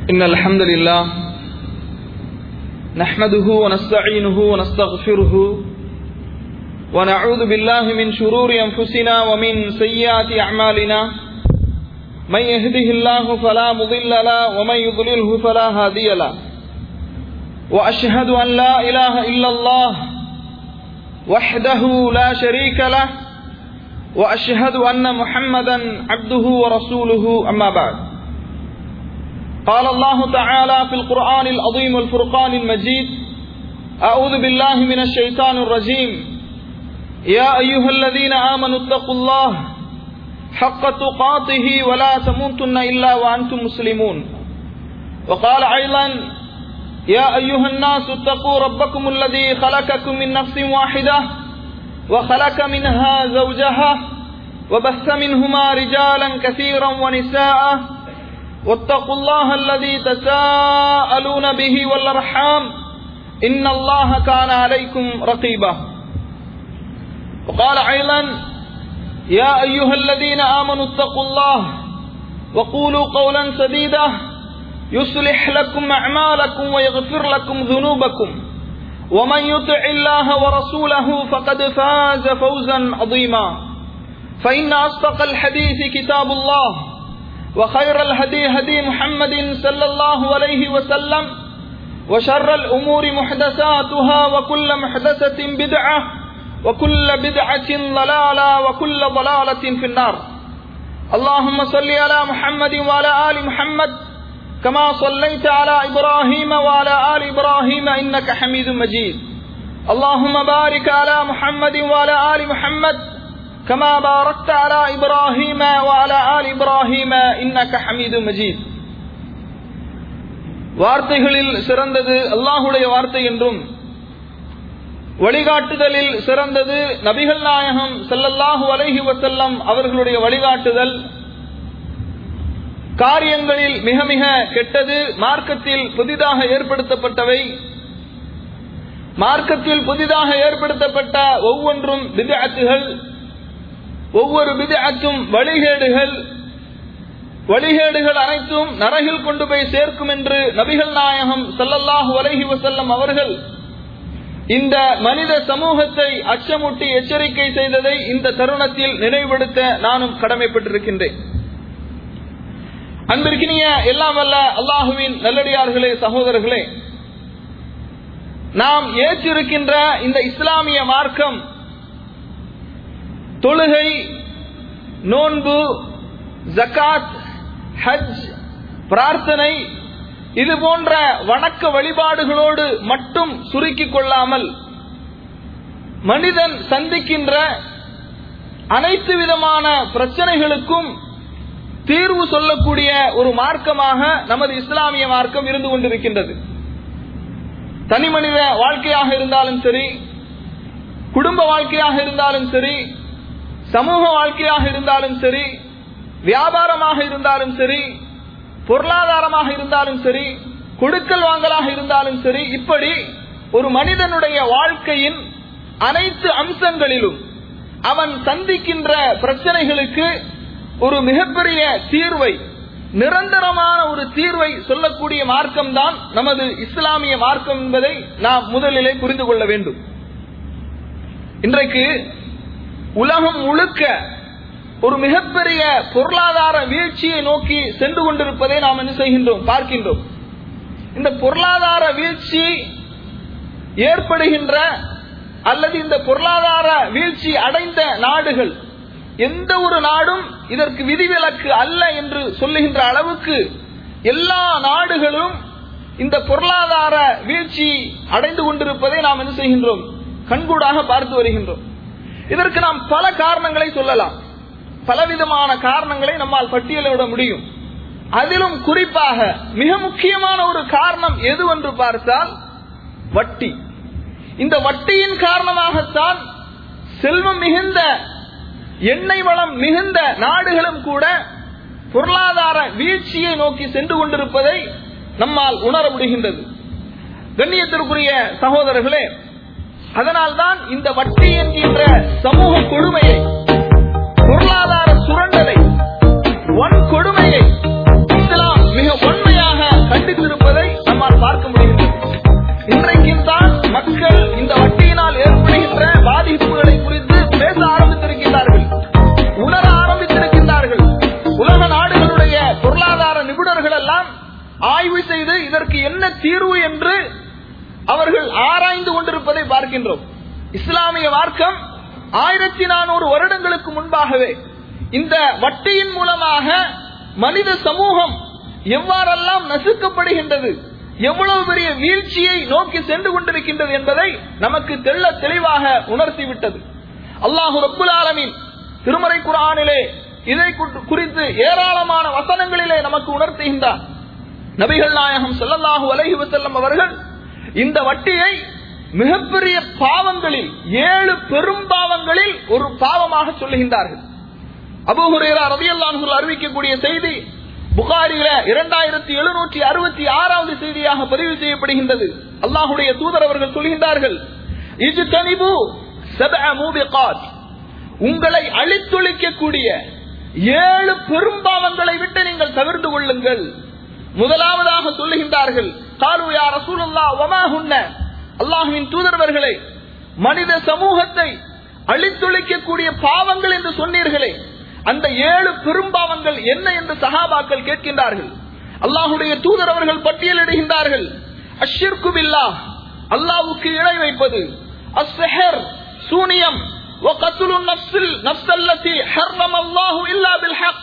إن الحمد لله نحمده ونستعينه ونستغفره ونعوذ بالله من شرور أنفسنا ومن سيئات أعمالنا من يهده الله فلا مضل له ومن يضلله فلا هادي له وأشهد أن لا إله إلا الله وحده لا شريك له وأشهد أن محمدا عبده ورسوله أما بعد قال الله تعالى في القرآن العظيم والفرقان المجيد أعوذ بالله من الشيطان الرجيم يا أيها الذين آمنوا اتقوا الله حق تقاته ولا تموتن إلا وأنتم مسلمون وقال أيضا يا أيها الناس اتقوا ربكم الذي خلقكم من نفس واحدة وخلق منها زوجها وبث منهما رجالا كثيرا ونساء واتقوا الله الذي تساءلون به والارحام ان الله كان عليكم رقيبا وقال ايضا يا ايها الذين امنوا اتقوا الله وقولوا قولا سديدا يصلح لكم اعمالكم ويغفر لكم ذنوبكم ومن يطع الله ورسوله فقد فاز فوزا عظيما فان اصدق الحديث كتاب الله وخير الهدي هدي محمد صلى الله عليه وسلم وشر الأمور محدثاتها وكل محدثة بدعة وكل بدعة ضلالة وكل ضلالة في النار اللهم صل على محمد وعلى آل محمد كما صليت على إبراهيم وعلى آل إبراهيم إنك حميد مجيد اللهم بارك على محمد وعلى آل محمد كما باركت على إبراهيم وعلى آل إبراهيم إنك حميد مجيد வார்த்தைகளில் சிறந்தது அல்லாஹுடைய வார்த்தை என்றும் வழிகாட்டுதலில் சிறந்தது நபிகள் நாயகம் செல்லல்லாஹு அலைஹி வசல்லம் அவர்களுடைய வழிகாட்டுதல் காரியங்களில் மிக மிக கெட்டது மார்க்கத்தில் புதிதாக ஏற்படுத்தப்பட்டவை மார்க்கத்தில் புதிதாக ஏற்படுத்தப்பட்ட ஒவ்வொன்றும் விதத்துகள் ஒவ்வொரு விதத்தும் வழிகேடுகள் வழிகேடுகள் அனைத்தும் நரகில் கொண்டு போய் சேர்க்கும் என்று நபிகள் நாயகம் சல்லல்லாஹு அலஹி வசல்லம் அவர்கள் இந்த மனித சமூகத்தை அச்சமூட்டி எச்சரிக்கை செய்ததை இந்த தருணத்தில் நினைவுபடுத்த நானும் கடமைப்பட்டிருக்கின்றேன் அன்பிற்கினிய எல்லாம் வல்ல அல்லாஹுவின் நல்லடியார்களே சகோதரர்களே நாம் ஏற்றிருக்கின்ற இந்த இஸ்லாமிய மார்க்கம் தொழுகை நோன்பு ஜக்காத் ஹஜ் பிரார்த்தனை இது போன்ற வணக்க வழிபாடுகளோடு மட்டும் சுருக்கிக் கொள்ளாமல் மனிதன் சந்திக்கின்ற அனைத்து விதமான பிரச்சனைகளுக்கும் தீர்வு சொல்லக்கூடிய ஒரு மார்க்கமாக நமது இஸ்லாமிய மார்க்கம் இருந்து கொண்டிருக்கின்றது தனி மனித வாழ்க்கையாக இருந்தாலும் சரி குடும்ப வாழ்க்கையாக இருந்தாலும் சரி சமூக வாழ்க்கையாக இருந்தாலும் சரி வியாபாரமாக இருந்தாலும் சரி பொருளாதாரமாக இருந்தாலும் சரி கொடுக்கல் வாங்கலாக இருந்தாலும் சரி இப்படி ஒரு மனிதனுடைய வாழ்க்கையின் அனைத்து அம்சங்களிலும் அவன் சந்திக்கின்ற பிரச்சனைகளுக்கு ஒரு மிகப்பெரிய தீர்வை நிரந்தரமான ஒரு தீர்வை சொல்லக்கூடிய மார்க்கம் தான் நமது இஸ்லாமிய மார்க்கம் என்பதை நாம் முதலிலே புரிந்து கொள்ள வேண்டும் இன்றைக்கு உலகம் முழுக்க ஒரு மிகப்பெரிய பொருளாதார வீழ்ச்சியை நோக்கி சென்று கொண்டிருப்பதை நாம் என்ன செய்கின்றோம் பார்க்கின்றோம் இந்த பொருளாதார வீழ்ச்சி ஏற்படுகின்ற அல்லது இந்த பொருளாதார வீழ்ச்சி அடைந்த நாடுகள் எந்த ஒரு நாடும் இதற்கு விதிவிலக்கு அல்ல என்று சொல்லுகின்ற அளவுக்கு எல்லா நாடுகளும் இந்த பொருளாதார வீழ்ச்சி அடைந்து கொண்டிருப்பதை நாம் என்ன செய்கின்றோம் கண்கூடாக பார்த்து வருகின்றோம் இதற்கு நாம் பல காரணங்களை சொல்லலாம் பலவிதமான காரணங்களை நம்மால் பட்டியலிட முடியும் அதிலும் குறிப்பாக மிக முக்கியமான ஒரு காரணம் எது என்று பார்த்தால் வட்டி இந்த வட்டியின் காரணமாகத்தான் செல்வம் மிகுந்த எண்ணெய் வளம் மிகுந்த நாடுகளும் கூட பொருளாதார வீழ்ச்சியை நோக்கி சென்று கொண்டிருப்பதை நம்மால் உணர முடிகின்றது கண்ணியத்திற்குரிய சகோதரர்களே அதனால்தான் இந்த வட்டி என்கின்ற சமூக கொடுமையை பொருளாதார சுரண்டலை வன் கொடுமையை இஸ்லாம் மிக உண்மையாக அறிஞர்கள் எல்லாம் ஆய்வு செய்து இதற்கு என்ன தீர்வு என்று அவர்கள் ஆராய்ந்து கொண்டிருப்பதை பார்க்கின்றோம் இஸ்லாமிய மார்க்கம் ஆயிரத்தி நானூறு வருடங்களுக்கு முன்பாகவே இந்த வட்டியின் மூலமாக மனித சமூகம் எவ்வாறெல்லாம் நசுக்கப்படுகின்றது எவ்வளவு பெரிய வீழ்ச்சியை நோக்கி சென்று கொண்டிருக்கின்றது என்பதை நமக்கு தெள்ள தெளிவாக உணர்த்திவிட்டது அல்லாஹு ரப்புல் ஆலமீன் திருமறை குரானிலே இதை கு- குறித்து ஏராளமான வசனங்களிலே நமக்கு உணர்த்துகின்றார் நபிகள் நாயகம் ஸல்லல்லாஹு அலைஹி வஸல்லம் அவர்கள் இந்த வட்டியை மிகப்பெரிய பாவங்களில் ஏழு பெரும் பாவங்களில் ஒரு பாவமாக சொல்லுகின்றார்கள் அபூ ஹுரைரா ரலியல்லாஹு அன்ஹு அறிவிக்கக்கூடிய செய்தி புகாரில இரண்டாயிரத்தி எழுநூற்றி அறுபத்தி ஆறாவது செய்தியாக பதிவு செய்யப்படுகின்றது அல்லாஹுடைய தூதர் அவர்கள் சொல்கின்றார்கள் இது தனிபு மூபிகாத் உங்களை அழித்தொழிக்கக்கூடிய ஏழு பெரும்பாவங்களை விட்டு நீங்கள் தவிர்த்து கொள்ளுங்கள் முதலாவதாக சொல்லுகின்றார்கள் காலு யா ரசூலுல்லாஹ் வமா ஹுன்ன அல்லாஹ்வின் தூதர்வர்களே மனித சமூகத்தை அழித்தொழிக்கக்கூடிய பாவங்கள் என்று சொன்னீர்களே அந்த ஏழு பெரும்பாவங்கள் என்ன என்று சஹாபாக்கள் கேட்கின்றார்கள் அல்லாஹுடைய தூதர் அவர்கள் பட்டியலிடுகின்றார்கள் அஷ்ஷிர்கு பில்லாஹ் அல்லாஹ்வுக்கு இணை வைப்பது அஸ்ஸஹர் சூனியம் وقتل النفس النفس التي حرم الله الا بالحق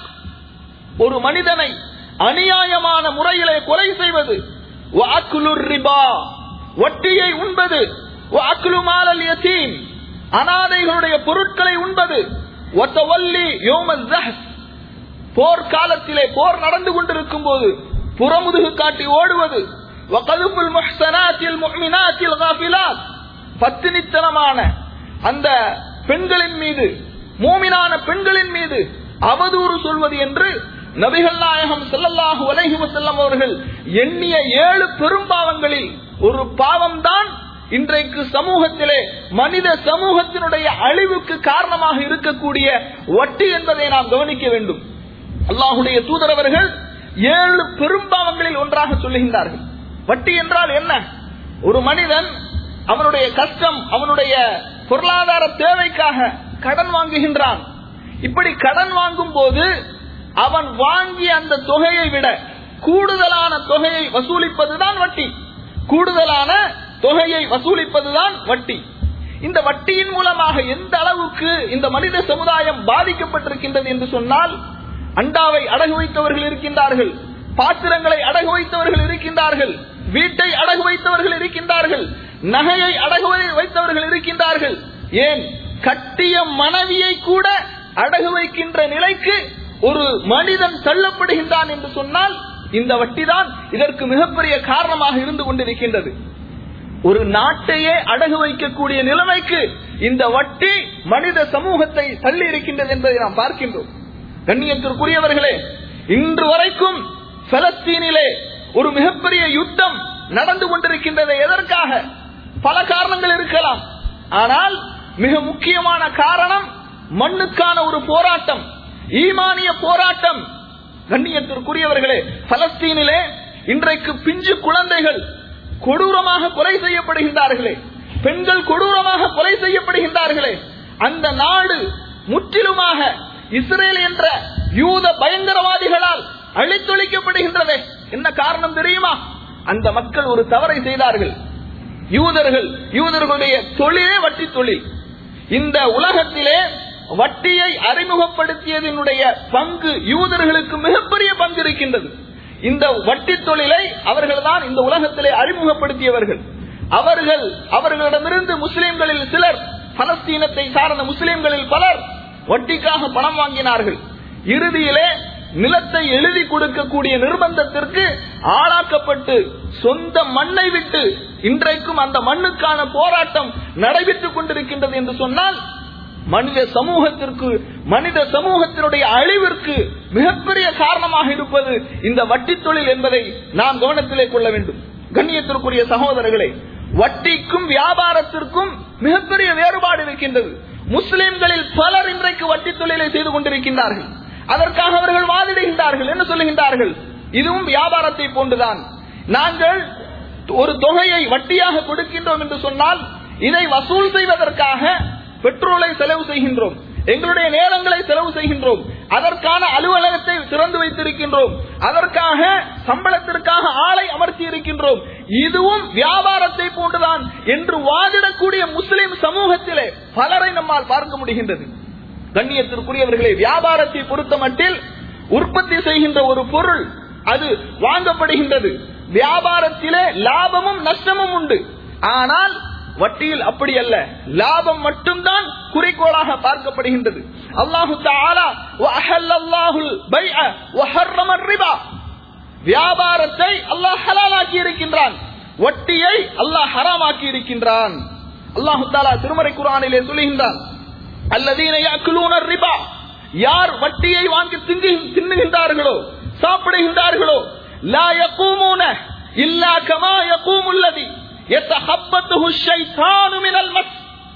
ஒரு மனிதனை அநியாயமான முறையிலே கொலை செய்வது وأكل الربا வட்டியை உண்பது وأكل مال اليتيم அனாதைகளுடைய பொருட்களை உண்பது وتولي يوم الزحف போர் காலத்திலே போர் நடந்து கொண்டிருக்கும் போது புறமுதுகு காட்டி ஓடுவது وقذف المحسنات المؤمنات الغافلات பத்தினித்தனமான அந்த பெண்களின் மீது மூமினான பெண்களின் மீது அவதூறு சொல்வது என்று நபிகள் நாயகம் ஸல்லல்லாஹு அலைஹி வஸல்லம் அவர்கள் எண்ணிய ஏழு பெரும்பாவங்களில் ஒரு பாவம்தான் இன்றைக்கு சமூகத்திலே மனித சமூகத்தினுடைய அழிவுக்கு காரணமாக இருக்கக்கூடிய வட்டி என்பதை நாம் கவனிக்க வேண்டும் அல்லாஹுடைய தூதரவர்கள் ஏழு பெரும்பாவங்களில் ஒன்றாக சொல்லுகின்றார்கள் வட்டி என்றால் என்ன ஒரு மனிதன் அவனுடைய கஷ்டம் அவனுடைய பொருளாதார தேவைக்காக கடன் வாங்குகின்றான் இப்படி கடன் வாங்கும் போது அவன் வாங்கிய அந்த தொகையை விட கூடுதலான தொகையை வசூலிப்பதுதான் வட்டி கூடுதலான தொகையை வசூலிப்பதுதான் வட்டி இந்த வட்டியின் மூலமாக எந்த அளவுக்கு இந்த மனித சமுதாயம் பாதிக்கப்பட்டிருக்கின்றது என்று சொன்னால் அண்டாவை அடகு வைத்தவர்கள் இருக்கின்றார்கள் பாத்திரங்களை அடகு வைத்தவர்கள் இருக்கின்றார்கள் வீட்டை அடகு வைத்தவர்கள் இருக்கின்றார்கள் நகையை அடகு வை- வைத்தவர்கள் இருக்கின்றார்கள் ஏன் கட்டிய மனைவியை கூட அடகு வைக்கின்ற நிலைக்கு ஒரு மனிதன் தள்ளப்படுகின்றான் என்று சொன்னால் இந்த வட்டிதான் இதற்கு மிகப்பெரிய காரணமாக இருந்து கொண்டிருக்கின்றது ஒரு நாட்டையே அடகு வைக்கக்கூடிய நிலைமைக்கு இந்த வட்டி மனித சமூகத்தை தள்ளி இருக்கின்றது என்பதை நாம் பார்க்கின்றோம் கண்ணியத்திற்குரியவர்களே இன்று வரைக்கும் பலஸ்தீனிலே ஒரு மிகப்பெரிய யுத்தம் நடந்து கொண்டிருக்கின்றது எதற்காக பல காரணங்கள் இருக்கலாம் ஆனால் மிக முக்கியமான காரணம் மண்ணுக்கான ஒரு போராட்டம் ஈமானிய போராட்டம் கண்ணியத்திற்குரியவர்களே பலஸ்தீனிலே இன்றைக்கு பிஞ்சு குழந்தைகள் கொடூரமாக கொலை செய்யப்படுகின்றார்களே பெண்கள் கொடூரமாக கொலை செய்யப்படுகின்றார்களே அந்த நாடு முற்றிலுமாக இஸ்ரேல் என்ற யூத பயங்கரவாதிகளால் அழித்தொழிக்கப்படுகின்றதே என்ன காரணம் தெரியுமா அந்த மக்கள் ஒரு தவறை செய்தார்கள் யூதர்கள் யூதர்களுடைய தொழிலே வட்டி தொழில் இந்த உலகத்திலே வட்டியை அறிமுகப்படுத்தியதனுடைய பங்கு யூதர்களுக்கு மிகப்பெரிய பங்கு இருக்கின்றது இந்த வட்டி தொழிலை அவர்கள் தான் இந்த உலகத்திலே அறிமுகப்படுத்தியவர்கள் அவர்கள் அவர்களிடமிருந்து முஸ்லிம்களில் சிலர் பலஸ்தீனத்தை சார்ந்த முஸ்லிம்களில் பலர் வட்டிக்காக பணம் வாங்கினார்கள் இறுதியிலே நிலத்தை எழுதி கொடுக்கக்கூடிய நிர்பந்தத்திற்கு ஆளாக்கப்பட்டு சொந்த மண்ணை விட்டு இன்றைக்கும் அந்த மண்ணுக்கான போராட்டம் நடைபெற்றுக் கொண்டிருக்கின்றது என்று சொன்னால் மனித சமூகத்திற்கு மனித சமூகத்தினுடைய அழிவிற்கு மிகப்பெரிய காரணமாக இருப்பது இந்த வட்டி தொழில் என்பதை நாம் கவனத்திலே கொள்ள வேண்டும் கண்ணியத்திற்குரிய சகோதரர்களே வட்டிக்கும் வியாபாரத்திற்கும் மிகப்பெரிய வேறுபாடு இருக்கின்றது முஸ்லிம்களில் பலர் இன்றைக்கு வட்டி தொழிலை செய்து கொண்டிருக்கின்றார்கள் அதற்காக அவர்கள் வாதிடுகின்றார்கள் என்ன சொல்லுகின்றார்கள் இதுவும் வியாபாரத்தை போன்றுதான் நாங்கள் ஒரு தொகையை வட்டியாக கொடுக்கின்றோம் என்று சொன்னால் இதை வசூல் செய்வதற்காக பெட்ரோலை செலவு செய்கின்றோம் எங்களுடைய நேரங்களை செலவு செய்கின்றோம் அதற்கான அலுவலகத்தை திறந்து வைத்திருக்கின்றோம் அதற்காக சம்பளத்திற்காக ஆளை அமர்த்தி இருக்கின்றோம் இதுவும் வியாபாரத்தை போன்றுதான் என்று வாதிடக்கூடிய முஸ்லிம் சமூகத்திலே பலரை நம்மால் பார்க்க முடிகின்றது கண்ணியத்திற்குரியவர்களே வியாபாரத்தை பொறுத்த மட்டில் உற்பத்தி செய்கின்ற ஒரு பொருள் அது வாங்கப்படுகின்றது வியாபாரத்திலே லாபமும் நஷ்டமும் உண்டு ஆனால் வட்டியில் அப்படி அல்ல லாபம் மட்டும்தான் குறிக்கோளாக பார்க்கப்படுகின்றது அல்லாஹு தஆலா வஅஹல்லல்லாஹுல் பைஅ வஹர்ரம ரிபா வியாபாரத்தை அல்லாஹ் ஹலாலாக்கி இருக்கின்றான் வட்டியை அல்லாஹ் ஹராமாக்கி இருக்கின்றான் அல்லாஹு தஆலா திருமறை குர்ஆனிலே சொல்லுகின்றான் அல்லதீன யாக்குலூன ரிபா யார் வட்டியை வாங்கி திங்கு தின்னுகின்றார்களோ சாப்பிடுகின்றார்களோ லா யகூமூன இல்லா கமா யகூமுல்லதி யத்தஹப்பத்துஹு ஷைத்தானு மினல் மஸ்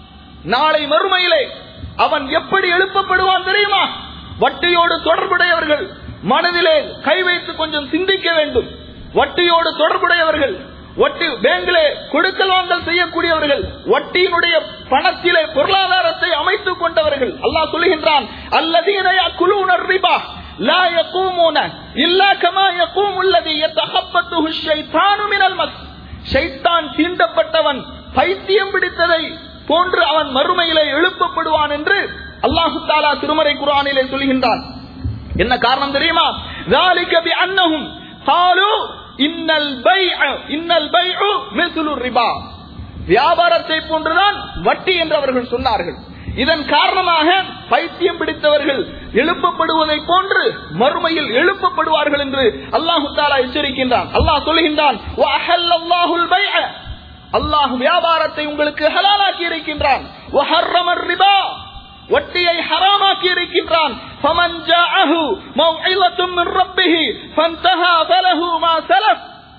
நாளை மறுமையிலே அவன் எப்படி எழுப்பப்படுவான் தெரியுமா வட்டியோடு தொடர்புடையவர்கள் மனதிலே கை வைத்து கொஞ்சம் சிந்திக்க வேண்டும் வட்டியோடு தொடர்புடையவர்கள் வட்டி பேங்கிலே கொடுக்கல் வாங்கல் செய்யக்கூடியவர்கள் வட்டியினுடைய பணத்திலே பொருளாதாரத்தை அமைத்துக் கொண்டவர்கள் அல்லாஹ் சொல்லுகின்றான் அல்லதீன குழுனர் ரிபா லா யகூமூன இல்லா கமா யகூமு அல்லதி யத்தஹப்பத்துஹு ஷைத்தானு மினல் மஸ் ஷைத்தான் தீண்டப்பட்டவன் பைத்தியம் பிடித்ததை போன்று அவன் மறுமையிலே எழுப்பப்படுவான் என்று அல்லாஹு தாலா திருமறை குரானிலே சொல்கின்றான் என்ன காரணம் தெரியுமா ذَلِكَ بِأَنَّهُمْ قَالُوا إِنَّ الْبَيْعَ إِنَّ الْبَيْعُ مِثْلُ الرِّبَا வியாபாரத்தை போன்றுதான் வட்டி என்று அவர்கள் சொன்னார்கள் இதன் காரணமாக பைத்தியம் பிடித்தவர்கள் எழுப்பப்படுவதை போன்று மறுமையில் எழுப்பப்படுவார்கள் என்று அல்லாஹு தாலா எச்சரிக்கின்றான் அல்லாஹ் சொல்கின்றான் "வஅஹல்லல்லாஹுல் பைஅ." அல்லாஹ் வியாபாரத்தை உங்களுக்கு ஹலாலாக்கி இருக்கின்றான் "வஹர்ரம ரிபா." வட்டியை ஹராமாக்கி இருக்கின்றான் فَمَنْ جَاءَهُ مَوْعِظَةٌ مِّن رَّبِّهِ فَانْتَهَى فَلَهُ مَا سَلَفَ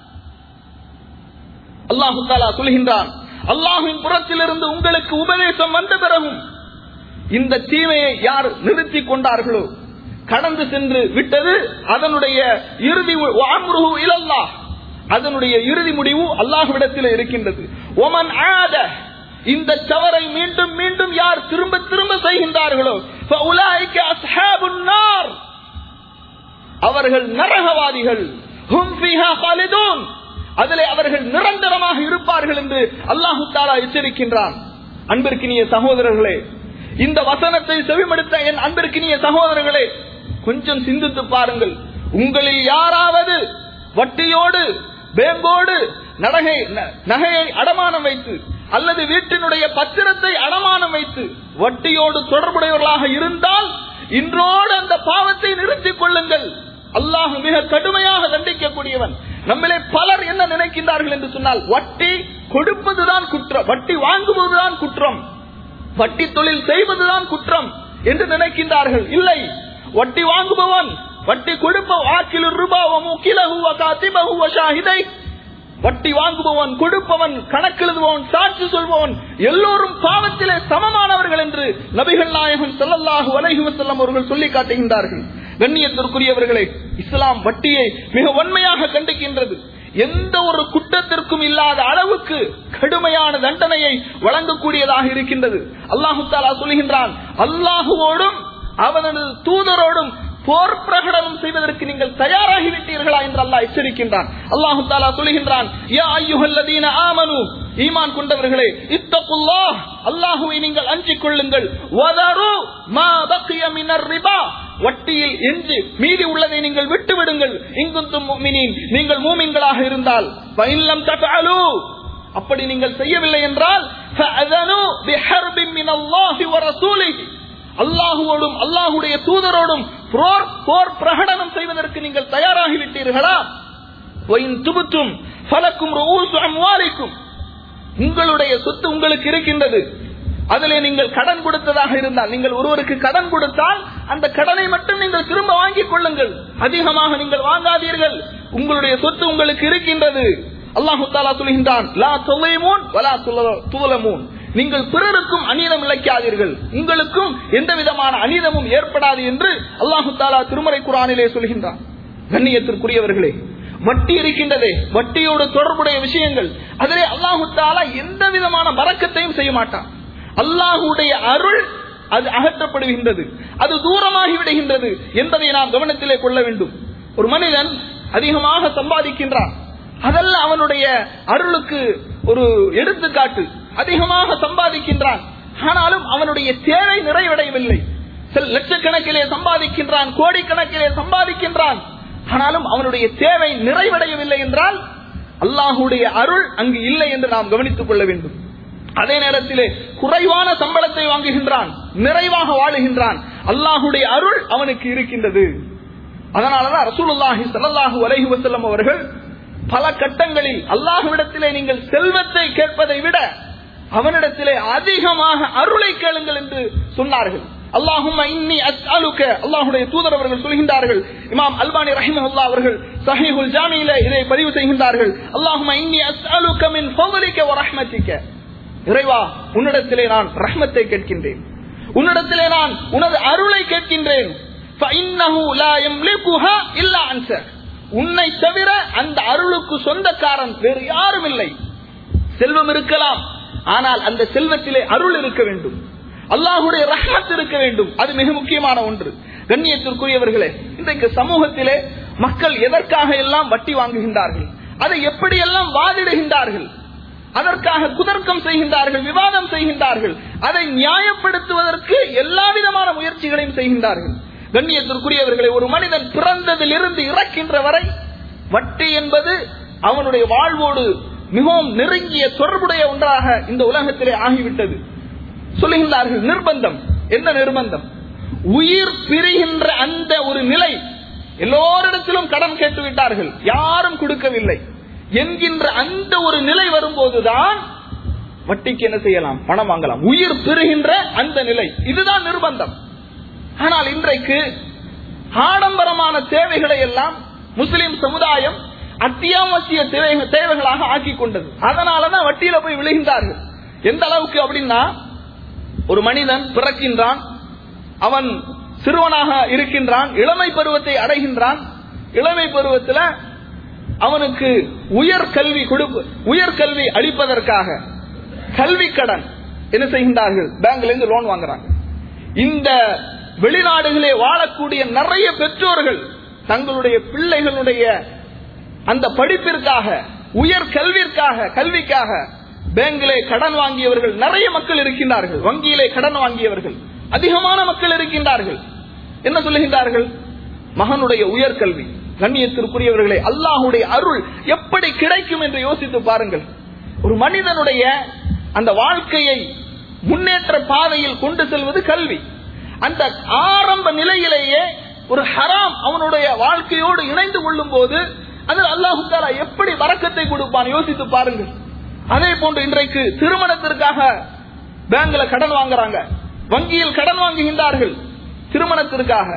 அல்லாஹு தாலா சொல்கின்றான் அல்லாஹின் புறத்திலிருந்து உங்களுக்கு உபதேசம் வந்த பிறகும் இந்த தீமையை யார் நிறுத்தி கொண்டார்களோ கடந்து சென்று விட்டது அதனுடைய இறுதி அம்ருஹு இலல்லாஹ் அதனுடைய இறுதி முடிவு அல்லாஹ்விடத்தில் இருக்கின்றது ஒமன் ஆத இந்த தவறை மீண்டும் மீண்டும் யார் திரும்ப திரும்ப செய்கின்றார்களோ فَأُولَٰئِكَ أَصْحَابُ النَّارِ அவர்கள் நரகவாதிகள் ஹும் ஃபீஹா خالدون அதிலே அவர்கள் நிரந்தரமாக இருப்பார்கள் என்று அல்லாஹு தாலா எச்சரிக்கின்றான் அன்பிற்கினிய சகோதரர்களே இந்த வசனத்தை செவிமடுத்த என் அன்பிற்கினிய சகோதரர்களே கொஞ்சம் சிந்தித்து பாருங்கள் உங்களில் யாராவது வட்டியோடு பேங்கோடு நடகை ந- நகையை அடமானம் வைத்து அல்லது வீட்டினுடைய பத்திரத்தை அடமானம் வைத்து வட்டியோடு தொடர்புடையவர்களாக இருந்தால் இன்றோடு அந்த பாவத்தை நிறுத்திக் கொள்ளுங்கள் அல்லாஹ் மிக கடுமையாக தண்டிக்கக்கூடியவன் நம்மளே பலர் என்ன நினைக்கின்றார்கள் என்று சொன்னால் வட்டி கொடுப்பதுதான் குற்றம் வட்டி வாங்குவதுதான் குற்றம் வட்டி தொழில் செய்வதுதான் குற்றம் என்று நினைக்கின்றார்கள் இல்லை வட்டி வாங்குபவன் வட்டி கொடுப்ப வாக்கில் ரூபாவும் ஷாஹிதை வட்டி வாங்குபவன் கொடுப்பவன் கணக்கெழுதுபவன் சாட்சி சொல்பவன் எல்லோரும் பாவத்திலே சமமானவர்கள் என்று நபிகள் நாயகம் ஸல்லல்லாஹு அலைஹி வஸல்லம் அவர்கள் சொல்லி காட்டுகின்றார்கள் கண்ணியத்திற்குரியவர்களே இஸ்லாம் வட்டியை மிக வன்மையாக கண்டிக்கின்றது எந்த ஒரு குற்றத்திற்கும் இல்லாத அளவுக்கு கடுமையான தண்டனையை வழங்கக்கூடியதாக இருக்கின்றது அல்லாஹு தாலா சொல்கின்றான் அல்லாஹுவோடும் அவனது தூதரோடும் போர் பிரகடனம் செய்வதற்கு நீங்கள் தயாராகிவிட்டீர்களா என்று அல்லாஹ் எச்சரிக்கின்றான் அல்லாஹு தாலா சொல்கின்றான் யா ஐயுஹல்லதீன ஆமனு ஈமான் கொண்டவர்களே இத்தகுல்லாஹ் அல்லாஹுவை நீங்கள் அஞ்சிக் கொள்ளுங்கள் வதரு மா பக்கிய மினர் ரிபா வட்டியில் எஞ்சி மீதி உள்ளதை நீங்கள் விட்டு விடுங்கள் இங்குந்தும் முஃமினீன் நீங்கள் மூமின்களாக இருந்தால் ஃபைன்லம் தஃஅலு அப்படி நீங்கள் செய்யவில்லை என்றால் ஃபஅதனு பிஹர்பின் மினல்லாஹி வ ரசூலிஹி அல்லாஹுவோடும் அல்லாஹுடைய தூதரோடும் போர் போர் பிரகடனம் செய்வதற்கு நீங்கள் தயாராகிவிட்டீர்களா ஒயின் துபுத்தும் ஃபலக்கும் ரூசு அம்வாலிக்கும் உங்களுடைய சொத்து உங்களுக்கு இருக்கின்றது அதிலே நீங்கள் கடன் கொடுத்ததாக இருந்தால் நீங்கள் ஒருவருக்கு கடன் கொடுத்தால் அந்த கடனை மட்டும் நீங்கள் திரும்ப வாங்கிக் கொள்ளுங்கள் அதிகமாக நீங்கள் வாங்காதீர்கள் உங்களுடைய சொத்து உங்களுக்கு இருக்கின்றது அல்லாஹு தாலா சொல்கின்றான் லா தொலைமூன் வலா துலமூன் நீங்கள் பிறருக்கும் அநீதம் இழைக்காதீர்கள் உங்களுக்கும் எந்த விதமான அநீதமும் ஏற்படாது என்று அல்லாஹு தாலா திருமறை குரானிலே சொல்கின்றான் கண்ணியத்திற்குரியவர்களே வட்டி இருக்கின்றதே வட்டியோடு தொடர்புடைய விஷயங்கள் அதிலே அல்லாஹு தாலா எந்த விதமான மறக்கத்தையும் செய்ய மாட்டான் அல்லாஹுடைய அருள் அது அகற்றப்படுகின்றது அது தூரமாகி விடுகின்றது என்பதை நாம் கவனத்திலே கொள்ள வேண்டும் ஒரு மனிதன் அதிகமாக சம்பாதிக்கின்றான் அதல்ல அவனுடைய அருளுக்கு ஒரு எடுத்துக்காட்டு அதிகமாக சம்பாதிக்கின்றான் ஆனாலும் அவனுடைய தேவை நிறைவடையவில்லை சில லட்சக்கணக்கிலே சம்பாதிக்கின்றான் கோடிக்கணக்கிலே சம்பாதிக்கின்றான் ஆனாலும் அவனுடைய தேவை நிறைவடையவில்லை என்றால் அல்லாஹுடைய அருள் அங்கு இல்லை என்று நாம் கவனித்துக் கொள்ள வேண்டும் அதே நேரத்திலே குறைவான சம்பளத்தை வாங்குகின்றான் நிறைவாக வாழுகின்றான் அல்லாஹுடைய அருள் அவனுக்கு இருக்கின்றது அதனாலதான் ரசூலுல்லாஹி ஸல்லல்லாஹு அலைஹி வஸல்லம் அவர்கள் பல கட்டங்களில் அல்லாஹ்விடத்திலே நீங்கள் செல்வத்தை கேட்பதை விட அவனிடத்திலே அதிகமாக அருளை கேளுங்கள் என்று சொன்னார்கள் அல்லாஹும் இன்னி அஸ்அலுக அல்லாஹ்வுடைய தூதர் அவர்கள் சொல்கின்றார்கள் இமாம் அல்பானி ரஹிமஹுல்லாஹ் அவர்கள் சஹீஹுல் ஜாமியிலே இதை பதிவு செய்கின்றார்கள் அல்லாஹும் இன்னி அஸ்அலுக மின் ஃபضلிக வ ரஹ்மத்திக இறைவா உன்னிடத்திலே நான் ரஹ்மத்தை கேட்கின்றேன் உன்னிடத்திலே நான் உனது அருளை கேட்கின்றேன் فإنه لا يملكها إلا أنت உன்னை தவிர அந்த அருளுக்கு சொந்தக்காரன் வேறு யாரும் இல்லை செல்வம் இருக்கலாம் ஆனால் அந்த செல்வத்திலே அருள் இருக்க வேண்டும் அல்லாஹுடைய ரஹ்மத் இருக்க வேண்டும் அது மிக முக்கியமான ஒன்று கண்ணியத்திற்குரியவர்களே இன்றைக்கு சமூகத்திலே மக்கள் எதற்காக எல்லாம் வட்டி வாங்குகின்றார்கள் அதை எப்படியெல்லாம் வாதிடுகின்றார்கள் அதற்காக குதர்க்கம் செய்கின்றார்கள் விவாதம் செய்கின்றார்கள் அதை நியாயப்படுத்துவதற்கு எல்லா விதமான முயற்சிகளையும் செய்கின்றார்கள் கண்ணியத்திற்குரியவர்களை ஒரு மனிதன் பிறந்ததிலிருந்து இறக்கின்ற வரை வட்டி என்பது அவனுடைய வாழ்வோடு மிகவும் நெருங்கிய தொடர்புடைய ஒன்றாக இந்த உலகத்திலே ஆகிவிட்டது சொல்லுகின்றார்கள் நிர்பந்தம் என்ன நிர்பந்தம் உயிர் பிரிகின்ற அந்த ஒரு நிலை எல்லோரிடத்திலும் கடன் கேட்டு விட்டார்கள் யாரும் கொடுக்கவில்லை என்கின்ற அந்த ஒரு நிலை வரும்போதுதான் வட்டிக்கு என்ன செய்யலாம் பணம் வாங்கலாம் உயிர் பெறுகின்ற அந்த நிலை இதுதான் நிர்பந்தம் ஆனால் இன்றைக்கு ஆடம்பரமான தேவைகளை எல்லாம் முஸ்லிம் சமுதாயம் அத்தியாவசிய தேவை- தேவைகளாக ஆக்கி கொண்டது அதனாலதான் வட்டியில போய் விழுகின்றார்கள் எந்த அளவுக்கு அப்படின்னா ஒரு மனிதன் பிறக்கின்றான் அவன் சிறுவனாக இருக்கின்றான் இளமை பருவத்தை அடைகின்றான் இளமை பருவத்தில் அவனுக்கு உயர் கல்வி கொடுப்பு உயர் கல்வி அளிப்பதற்காக கல்வி கடன் என்ன செய்கின்றார்கள் பேங்க்ல இருந்து லோன் வாங்குறாங்க இந்த வெளிநாடுகளே வாழக்கூடிய நிறைய பெற்றோர்கள் தங்களுடைய பிள்ளைகளுடைய அந்த படிப்பிற்காக உயர் கல்விற்காக கல்விக்காக பேங்கிலே கடன் வாங்கியவர்கள் நிறைய மக்கள் இருக்கின்றார்கள் வங்கியிலே கடன் வாங்கியவர்கள் அதிகமான மக்கள் இருக்கின்றார்கள் என்ன சொல்லுகின்றார்கள் மகனுடைய உயர்கல்வி கண்ணியத்திற்குரியவர்களே அல்லாஹுடைய அருள் எப்படி கிடைக்கும் என்று யோசித்து பாருங்கள் ஒரு மனிதனுடைய அந்த வாழ்க்கையை முன்னேற்ற பாதையில் கொண்டு செல்வது கல்வி அந்த ஆரம்ப நிலையிலேயே ஒரு ஹராம் அவனுடைய வாழ்க்கையோடு இணைந்து கொள்ளும் போது அது அல்லாஹு தாலா எப்படி வரக்கத்தை கொடுப்பான் யோசித்து பாருங்கள் அதே போன்று இன்றைக்கு திருமணத்திற்காக பேங்க்ல கடன் வாங்குறாங்க வங்கியில் கடன் வாங்குகின்றார்கள் திருமணத்திற்காக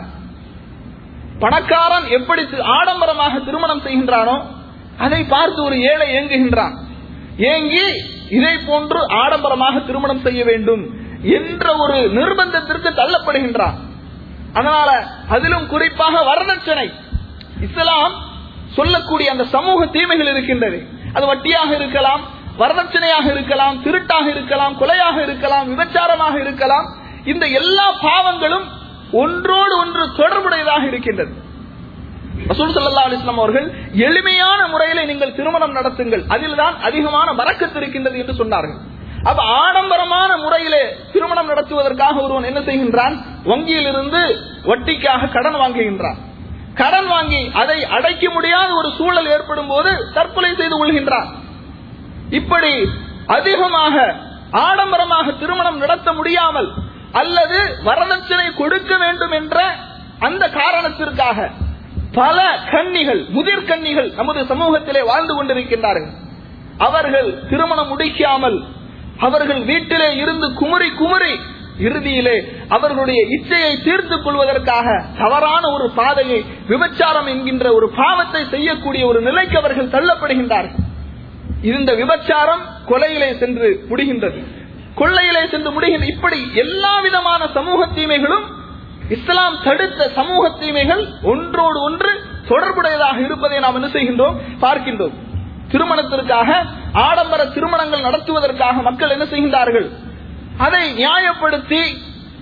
பணக்காரன் எப்படி தி- ஆடம்பரமாக திருமணம் செய்கின்றானோ அதை பார்த்து ஒரு ஏழை ஏங்குகின்றான் ஏங்கி இதை போன்று ஆடம்பரமாக திருமணம் செய்ய வேண்டும் என்ற ஒரு நிர்பந்தத்திற்கு தள்ளப்படுகின்றான் அதனால அதிலும் குறிப்பாக வரதட்சணை இஸ்லாம் சொல்லக்கூடிய அந்த சமூக தீமைகள் இருக்கின்றது அது வட்டியாக இருக்கலாம் வரதட்சணையாக இருக்கலாம் திருட்டாக இருக்கலாம் கொலையாக இருக்கலாம் விபச்சாரமாக இருக்கலாம் இந்த எல்லா பாவங்களும் ஒன்றோடு ஒன்று தொடர்புடையதாக இருக்கின்றது ரசூல் ஸல்லல்லாஹு அலைஹி வஸல்லம் அவர்கள் எளிமையான முறையிலே நீங்கள் திருமணம் நடத்துங்கள் அதில் தான் அதிகமான வரக்கத்து இருக்கின்றது என்று சொன்னார்கள் அப்ப ஆடம்பரமான முறையிலே திருமணம் நடத்துவதற்காக ஒருவன் என்ன செய்கின்றான் வங்கியிலிருந்து வட்டிக்காக கடன் வாங்குகின்றான் கடன் வாங்கி அதை அடைக்க முடியாத ஒரு சூழல் ஏற்படும் போது தற்கொலை செய்து கொள்கின்றான் இப்படி அதிகமாக ஆடம்பரமாக திருமணம் நடத்த முடியாமல் அல்லது வரதட்சணை கொடுக்க வேண்டும் என்ற அந்த காரணத்திற்காக பல கன்னிகள் முதிர் கன்னிகள் நமது சமூகத்திலே வாழ்ந்து கொண்டிருக்கின்றார்கள் அவர்கள் திருமணம் முடிக்காமல் அவர்கள் வீட்டிலே இருந்து குமரி குமரி இறுதியிலே அவர்களுடைய இச்சையை தீர்த்துக் கொள்வதற்காக தவறான ஒரு பாதையை விபச்சாரம் என்கின்ற ஒரு பாவத்தை செய்யக்கூடிய ஒரு நிலைக்கு அவர்கள் தள்ளப்படுகின்றார்கள் இந்த விபச்சாரம் கொலையிலே சென்று முடிகின்றது கொள்ளையிலே சென்று முடிகின்ற இப்படி எல்லா விதமான சமூக தீமைகளும் இஸ்லாம் தடுத்த சமூக தீமைகள் ஒன்றோடு ஒன்று தொடர்புடையதாக இருப்பதை நாம் என்ன செய்கின்றோம் பார்க்கின்றோம் திருமணத்திற்காக ஆடம்பர திருமணங்கள் நடத்துவதற்காக மக்கள் என்ன செய்கின்றார்கள் அதை நியாயப்படுத்தி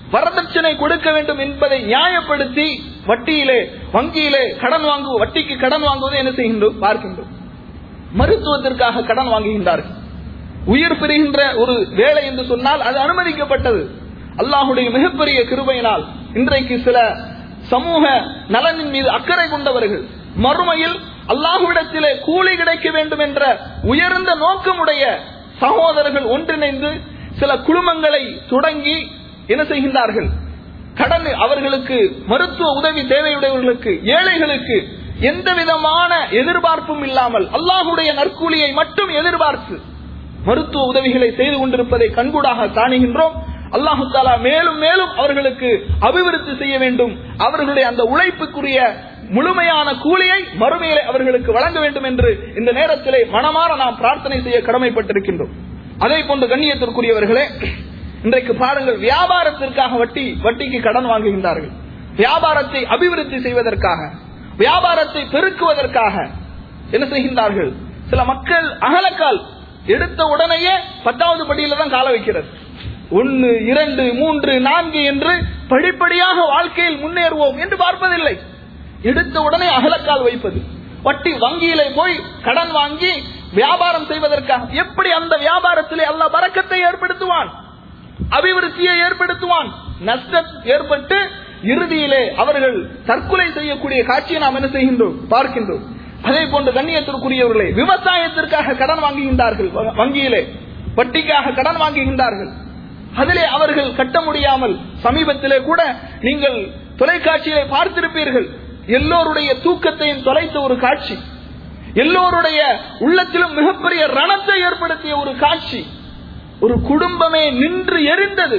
வரதட்சணை கொடுக்க வேண்டும் என்பதை நியாயப்படுத்தி வட்டியிலே வங்கியிலே கடன் வாங்கு வட்டிக்கு கடன் வாங்குவதை என்ன செய்கின்றோம் பார்க்கின்றோம் மருத்துவத்திற்காக கடன் வாங்குகின்றார்கள் உயிர் பெறுகின்ற ஒரு வேலை என்று சொன்னால் அது அனுமதிக்கப்பட்டது அல்லாஹுடைய மிகப்பெரிய கிருபையினால் இன்றைக்கு சில சமூக நலனின் மீது அக்கறை கொண்டவர்கள் மறுமையில் அல்லாஹுவிடத்திலே கூலி கிடைக்க வேண்டும் என்ற உயர்ந்த நோக்கமுடைய சகோதரர்கள் ஒன்றிணைந்து சில குழுமங்களை தொடங்கி என்ன செய்கின்றார்கள் கடன் அவர்களுக்கு மருத்துவ உதவி தேவையுடையவர்களுக்கு ஏழைகளுக்கு எந்த விதமான எதிர்பார்ப்பும் இல்லாமல் அல்லாஹுடைய நற்கூலியை மட்டும் எதிர்பார்த்து மருத்துவ உதவிகளை செய்து கொண்டிருப்பதை கண்கூடாக காணுகின்றோம் அல்லாஹு தாலா மேலும் மேலும் அவர்களுக்கு அபிவிருத்தி செய்ய வேண்டும் அவர்களுடைய அந்த உழைப்புக்குரிய முழுமையான கூலியை மறுமையிலே அவர்களுக்கு வழங்க வேண்டும் என்று இந்த நேரத்திலே மனமாற நாம் பிரார்த்தனை செய்ய கடமைப்பட்டிருக்கின்றோம் அதே போன்று கண்ணியத்திற்குரியவர்களே இன்றைக்கு பாருங்கள் வியாபாரத்திற்காக வட்டி வட்டிக்கு கடன் வாங்குகின்றார்கள் வியாபாரத்தை அபிவிருத்தி செய்வதற்காக வியாபாரத்தை பெருக்குவதற்காக என்ன செய்கின்றார்கள் சில மக்கள் அகலக்கால் எடுத்த உடனேயே பத்தாவது படியில தான் கால வைக்கிறது ஒன்னு இரண்டு மூன்று நான்கு என்று படிப்படியாக வாழ்க்கையில் முன்னேறுவோம் என்று பார்ப்பதில்லை எடுத்த உடனே அகலக்கால் வைப்பது வட்டி வங்கியிலே போய் கடன் வாங்கி வியாபாரம் செய்வதற்காக எப்படி அந்த வியாபாரத்திலே அல்ல பறக்கத்தை ஏற்படுத்துவான் அபிவிருத்தியை ஏற்படுத்துவான் நஷ்டம் ஏற்பட்டு இறுதியிலே அவர்கள் தற்கொலை செய்யக்கூடிய காட்சியை நாம் என்ன செய்கின்றோம் பார்க்கின்றோம் அதே போன்று கண்ணியத்திற்குரியவர்களே விவசாயத்திற்காக கடன் வாங்குகின்றார்கள் வங்கியிலே வட்டிக்காக கடன் வாங்குகின்றார்கள் அதிலே அவர்கள் கட்ட முடியாமல் சமீபத்திலே கூட நீங்கள் தொலைக்காட்சியிலே பார்த்திருப்பீர்கள் எல்லோருடைய தூக்கத்தையும் தொலைத்த ஒரு காட்சி எல்லோருடைய உள்ளத்திலும் மிகப்பெரிய ரணத்தை ஏற்படுத்திய ஒரு காட்சி ஒரு குடும்பமே நின்று எரிந்தது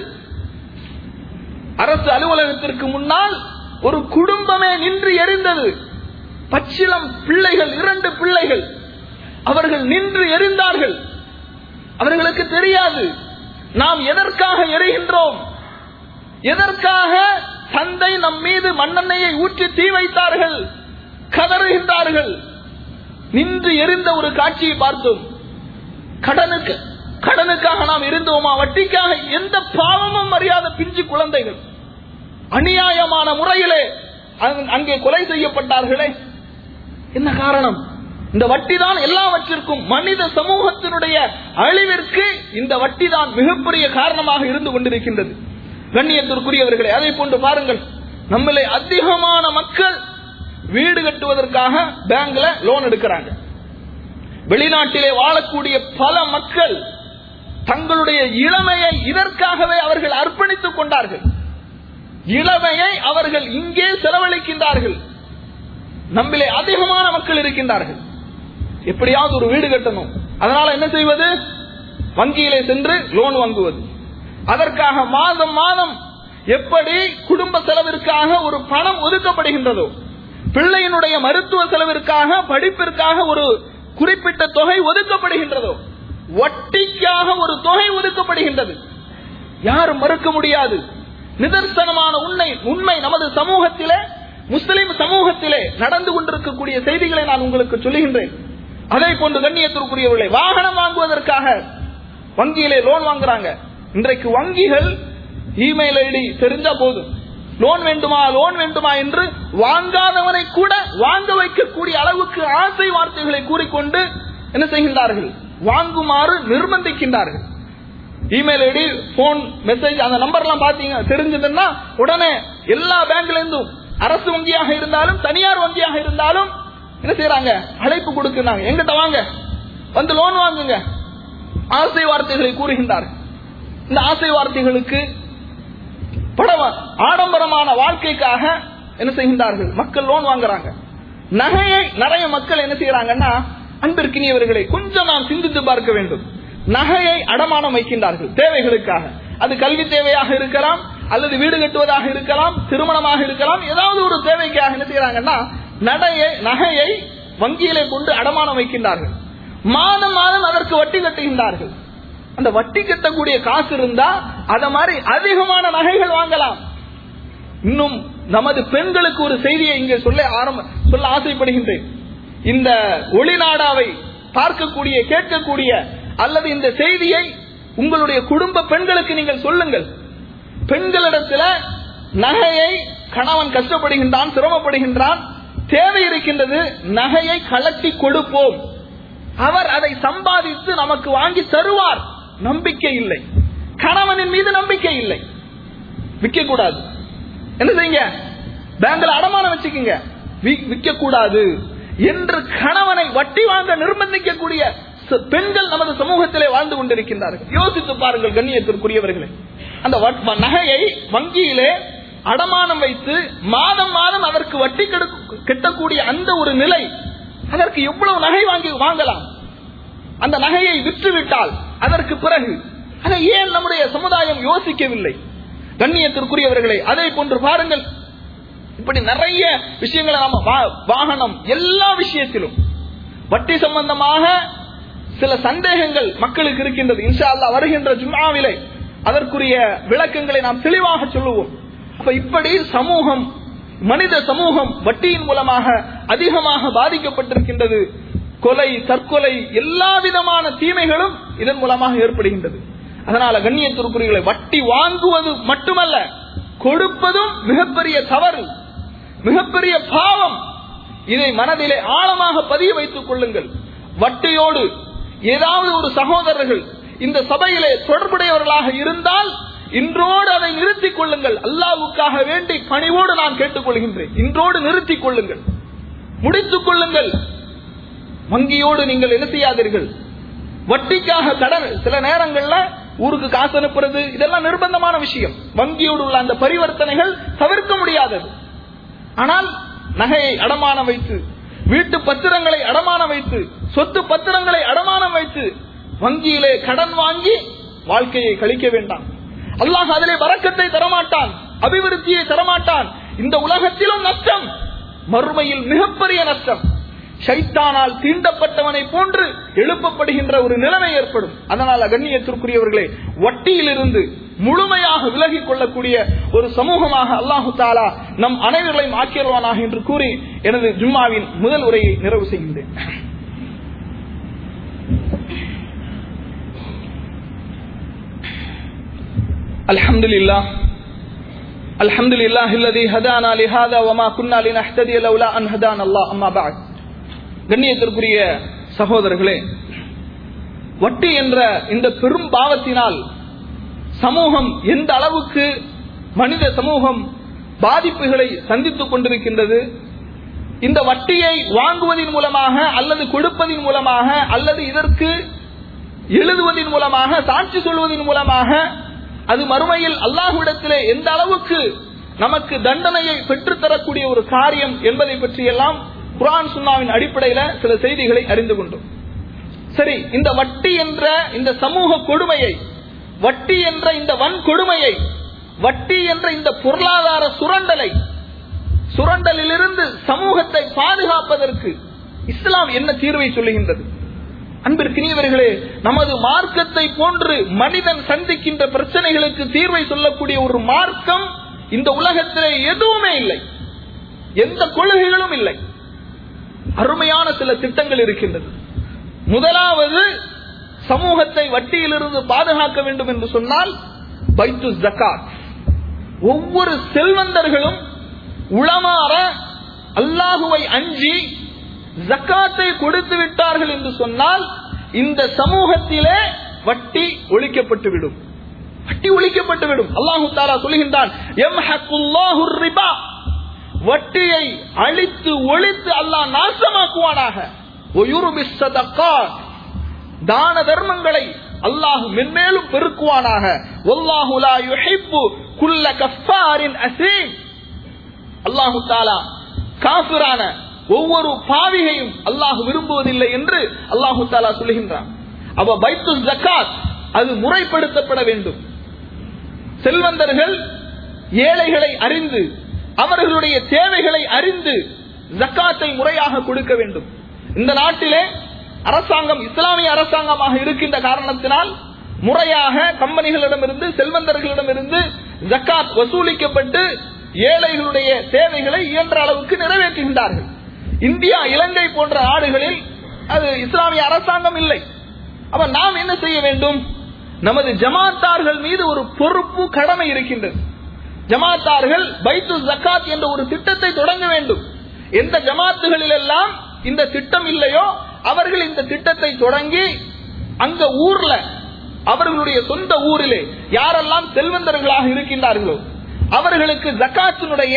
அரசு அலுவலகத்திற்கு முன்னால் ஒரு குடும்பமே நின்று எரிந்தது பச்சிலம் பிள்ளைகள் இரண்டு பிள்ளைகள் அவர்கள் நின்று எரிந்தார்கள் அவர்களுக்கு தெரியாது நாம் எதற்காக எரிகின்றோம் எதற்காக தந்தை நம் மீது மண்ணெண்ணையை ஊற்றி தீ வைத்தார்கள் கதறுகின்றார்கள் நின்று எரிந்த ஒரு காட்சியை பார்த்தோம் கடனுக்கு கடனுக்காக நாம் இருந்தோமா வட்டிக்காக எந்த பாவமும் அறியாத பிஞ்சு குழந்தைகள் அநியாயமான முறையிலே அங்கே கொலை செய்யப்பட்டார்களே என்ன காரணம் இந்த வட்டி தான் எல்லாவற்றிற்கும் மனித சமூகத்தினுடைய அழிவிற்கு இந்த வட்டி தான் மிகப்பெரிய காரணமாக இருந்து கொண்டிருக்கின்றது கண்ணியத்திற்குரியவர்களே அதை போன்று பாருங்கள் நம்மளே அதிகமான மக்கள் வீடு கட்டுவதற்காக பேங்க்ல லோன் எடுக்கிறாங்க வெளிநாட்டிலே வாழக்கூடிய பல மக்கள் தங்களுடைய இளமையை இதற்காகவே அவர்கள் அர்ப்பணித்துக் கொண்டார்கள் இளமையை அவர்கள் இங்கே செலவழிக்கின்றார்கள் நம்மிலே அதிகமான மக்கள் இருக்கின்றார்கள் எப்படியாவது ஒரு வீடு கட்டணும் அதனால என்ன செய்வது வங்கியிலே சென்று லோன் வாங்குவது அதற்காக மாதம் மாதம் எப்படி குடும்ப செலவிற்காக ஒரு பணம் ஒதுக்கப்படுகின்றதோ பிள்ளையினுடைய மருத்துவ செலவிற்காக படிப்பிற்காக ஒரு குறிப்பிட்ட தொகை ஒதுக்கப்படுகின்றதோ வட்டிக்காக ஒரு தொகை ஒதுக்கப்படுகின்றது யாரும் மறுக்க முடியாது நிதர்சனமான உண்மை உண்மை நமது சமூகத்திலே முஸ்லிம் சமூகத்திலே நடந்து கொண்டிருக்கக்கூடிய செய்திகளை நான் உங்களுக்கு சொல்லுகின்றேன் அதே போன்று கண்ணியத்திற்குரியவர்களை வாகனம் வாங்குவதற்காக வங்கியிலே லோன் வாங்குறாங்க இன்றைக்கு வங்கிகள் இமெயில் ஐடி தெரிஞ்சா போதும் லோன் வேண்டுமா லோன் வேண்டுமா என்று வாங்காதவனை கூட வாங்க வைக்கக்கூடிய அளவுக்கு ஆசை வார்த்தைகளை கூறிக்கொண்டு என்ன செய்கின்றார்கள் வாங்குமாறு நிர்பந்திக்கின்றார்கள் இமெயில் ஐடி போன் மெசேஜ் அந்த நம்பர் எல்லாம் பாத்தீங்க தெரிஞ்சதுன்னா உடனே எல்லா பேங்க்ல இருந்தும் அரசு வங்கியாக இருந்தாலும் தனியார் வங்கியாக இருந்தாலும் என்ன செய்யறாங்க அழைப்பு கொடுக்கிறாங்க எங்கிட்ட வாங்க வந்து லோன் வாங்குங்க ஆசை வார்த்தைகளை கூறுகின்றார்கள் இந்த ஆசை வார்த்தைகளுக்கு பட ஆடம்பரமான வாழ்க்கைக்காக என்ன செய்கின்றார்கள் மக்கள் லோன் வாங்குறாங்க நகையை நிறைய மக்கள் என்ன செய்யறாங்கன்னா அன்பிற்கினியவர்களை கொஞ்சம் நாம் சிந்தித்து பார்க்க வேண்டும் நகையை அடமானம் வைக்கின்றார்கள் தேவைகளுக்காக அது கல்வி தேவையாக இருக்கலாம் அல்லது வீடு கட்டுவதாக இருக்கலாம் திருமணமாக இருக்கலாம் ஏதாவது ஒரு தேவைக்காக என்ன செய்யறாங்கன்னா நடையை நகையை வங்கியிலே கொண்டு அடமானம் வைக்கின்றார்கள் மாதம் மாதம் அதற்கு வட்டி கட்டுகின்றார்கள் அந்த வட்டி கட்டக்கூடிய காசு இருந்தா அத மாதிரி அதிகமான நகைகள் வாங்கலாம் இன்னும் நமது பெண்களுக்கு ஒரு செய்தியை இங்கே சொல்ல ஆரம்ப சொல்ல ஆசைப்படுகின்றேன் இந்த ஒளிநாடாவை பார்க்கக்கூடிய கேட்கக்கூடிய அல்லது இந்த செய்தியை உங்களுடைய குடும்ப பெண்களுக்கு நீங்கள் சொல்லுங்கள் பெண்களிடத்துல நகையை கணவன் கஷ்டப்படுகின்றான் சிரமப்படுகின்றான் தேவை இருக்கின்றது நகையை கலட்டி கொடுப்போம் அவர் அதை சம்பாதித்து நமக்கு வாங்கி தருவார் நம்பிக்கை இல்லை கணவனின் மீது நம்பிக்கை இல்லை விற்க கூடாது என்ன செய்யுங்க பேங்க்ல அடமானம் வச்சுக்கோங்க விற்க கூடாது என்று கணவனை வட்டி வாங்க நிர்பந்திக்கக்கூடிய ச- பெண்கள் நமது சமூகத்திலே வாழ்ந்து கொண்டிருக்கின்றார்கள் யோசித்து பாருங்கள் கண்ணியத்திற்குரியவர்களே அந்த வட்- வ- நகையை வங்கியிலே அடமானம் வைத்து மாதம் மாதம் அதற்கு வட்டி கெடுக்க- கெட்டக்கூடிய அந்த ஒரு நிலை அதற்கு எவ்வளவு நகை வாங்கி வாங்கலாம் அந்த நகையை விற்றுவிட்டால் அதற்கு பிறகு அதை ஏன் நம்முடைய சமுதாயம் யோசிக்கவில்லை கண்ணியத்திற்குரியவர்களே அதை போன்று பாருங்கள் இப்படி நிறைய விஷயங்களை நாம வா- வாகனம் எல்லா விஷயத்திலும் வட்டி சம்பந்தமாக சில சந்தேகங்கள் மக்களுக்கு இருக்கின்றது இன்ஷா அல்லாஹ் வருகின்ற ஜும்ஆவிலே அதற்குரிய விளக்கங்களை நாம் தெளிவாக சொல்லுவோம் அப்ப இப்படி சமூகம் மனித சமூகம் வட்டியின் மூலமாக அதிகமாக பாதிக்கப்பட்டிருக்கின்றது கொலை தற்கொலை எல்லா விதமான தீமைகளும் இதன் மூலமாக ஏற்படுகின்றது அதனால கண்ணியத்திற்குரியவர்களை வட்டி வாங்குவது மட்டுமல்ல கொடுப்பதும் மிகப்பெரிய தவறு மிகப்பெரிய பாவம் இதை மனதிலே ஆழமாக பதிய வைத்துக் கொள்ளுங்கள் வட்டியோடு ஏதாவது ஒரு சகோதரர்கள் இந்த சபையிலே தொடர்புடையவர்களாக இருந்தால் இன்றோடு அதை நிறுத்திக் கொள்ளுங்கள் அல்லாவுக்காக வேண்டி பணிவோடு நான் கேட்டுக்கொள்கின்றேன் இன்றோடு நிறுத்திக் கொள்ளுங்கள் முடித்துக் கொள்ளுங்கள் வங்கியோடு நீங்கள் என்ன செய்யாதீர்கள் வட்டிக்காக கடன் சில நேரங்கள்ல ஊருக்கு காசு அனுப்புறது இதெல்லாம் நிர்பந்தமான விஷயம் வங்கியோடு உள்ள அந்த பரிவர்த்தனைகள் தவிர்க்க முடியாதது ஆனால் நகையை அடமானம் வைத்து வீட்டு பத்திரங்களை அடமானம் வைத்து சொத்து பத்திரங்களை அடமானம் வைத்து வங்கியிலே கடன் வாங்கி வாழ்க்கையை கழிக்க வேண்டாம் அல்லாஹ் அதிலே வரக்கத்தை தரமாட்டான் அபிவிருத்தியை தரமாட்டான் இந்த உலகத்திலும் நஷ்டம் மறுமையில் மிகப்பெரிய நஷ்டம் ஷைத்தானால் தீண்டப்பட்டவனை போன்று எழுப்பப்படுகின்ற ஒரு நிலைமை ஏற்படும் அதனால் கண்ணியத்திற்குரியவர்களே வட்டியிலிருந்து முழுமையாக விலகிக் கொள்ளக்கூடிய ஒரு சமூகமாக அல்லாஹு தாலா நம் அனைவர்களையும் ஆக்கியல்வானாக என்று கூறி எனது ஜும்மாவின் முதல் உரையை நிறைவு செய்கின்றேன் الحمد لله الحمد لله الذي هدانا لهذا وما كنا لنهتدي لولا ان هدانا الله اما بعد கண்ணியத்திற்குரிய சகோதரர்களே வட்டி என்ற இந்த பெரும் பாவத்தினால் சமூகம் எந்த அளவுக்கு மனித சமூகம் பாதிப்புகளை சந்தித்துக் கொண்டிருக்கின்றது இந்த வட்டியை வாங்குவதன் மூலமாக அல்லது கொடுப்பதன் மூலமாக அல்லது இதற்கு எழுதுவதன் மூலமாக சாட்சி சொல்வதன் மூலமாக அது மறுமையில் அல்லாஹ்விடத்திலே எந்த அளவுக்கு நமக்கு தண்டனையை பெற்றுத்தரக்கூடிய ஒரு காரியம் என்பதை பற்றியெல்லாம் குரான் சுன்னாவின் அடிப்படையில சில செய்திகளை அறிந்து கொண்டோம் சரி இந்த வட்டி என்ற இந்த சமூக கொடுமையை வட்டி என்ற இந்த வன் கொடுமையை வட்டி என்ற இந்த பொருளாதார சுரண்டலை சுரண்டலிலிருந்து சமூகத்தை பாதுகாப்பதற்கு இஸ்லாம் என்ன தீர்வை சொல்லுகின்றது அன்பிற்கினியவர்களே நமது மார்க்கத்தை போன்று மனிதன் சந்திக்கின்ற பிரச்சனைகளுக்கு தீர்வை சொல்லக்கூடிய ஒரு மார்க்கம் இந்த உலகத்திலே எதுவுமே இல்லை எந்த கொள்கைகளும் இல்லை அருமையான சில திட்டங்கள் இருக்கின்றது முதலாவது சமூகத்தை வட்டியிலிருந்து பாதுகாக்க வேண்டும் என்று சொன்னால் பைத்து ஜக்காத் ஒவ்வொரு செல்வந்தர்களும் உளமாற அல்லாஹுவை அஞ்சி ஜக்காத்தை கொடுத்து விட்டார்கள் என்று சொன்னால் இந்த சமூகத்திலே வட்டி ஒழிக்கப்பட்டு விடும் வட்டி ஒழிக்கப்பட்டு விடும் அல்லாஹு தாலா சொல்கின்றான் "யம்ஹக்குல்லாஹு ரிபா." வட்டியை அழித்து ஒழித்து அல்லாஹ் நாசமாக்குவானாக "வயுர்பிஸ் ஸதகாத்." தான தர்மங்களை அல்லாஹ் மென்மேலும் பெருக்குவானாக வல்லாஹு லா யுஹிப்பு குல்ல கஃபாரின் அசீம் அல்லாஹு தாலா காபிரான ஒவ்வொரு பாவிகையும் அல்லாஹ் விரும்புவதில்லை என்று அல்லாஹு தாலா சொல்கின்றான் அவ பைத்து ஜக்காத் அது முறைப்படுத்தப்பட வேண்டும் செல்வந்தர்கள் ஏழைகளை அறிந்து அவர்களுடைய தேவைகளை அறிந்து ஜக்காத்தை முறையாக கொடுக்க வேண்டும் இந்த நாட்டிலே அரசாங்கம் இஸ்லாமிய அரசாங்கமாக இருக்கின்ற காரணத்தினால் முறையாக கம்பெனிகளிடமிருந்து செல்வந்தர்களிடமிருந்து ஜக்காத் வசூலிக்கப்பட்டு ஏழைகளுடைய தேவைகளை இயன்ற அளவுக்கு நிறைவேற்றுகின்றார்கள் இந்தியா இலங்கை போன்ற நாடுகளில் அது இஸ்லாமிய அரசாங்கம் இல்லை அப்ப நாம் என்ன செய்ய வேண்டும் நமது ஜமாத்தார்கள் மீது ஒரு பொறுப்பு கடமை இருக்கின்றது ஜமாத்தார்கள் பைத்து ஜக்காத் என்ற ஒரு திட்டத்தை தொடங்க வேண்டும் எந்த ஜமாத்துகளில் எல்லாம் இந்த திட்டம் இல்லையோ அவர்கள் இந்த திட்டத்தை தொடங்கி அங்க ஊர்ல அவர்களுடைய சொந்த ஊரிலே யாரெல்லாம் செல்வந்தர்களாக இருக்கின்றார்களோ அவர்களுக்கு ஜக்காத்தினுடைய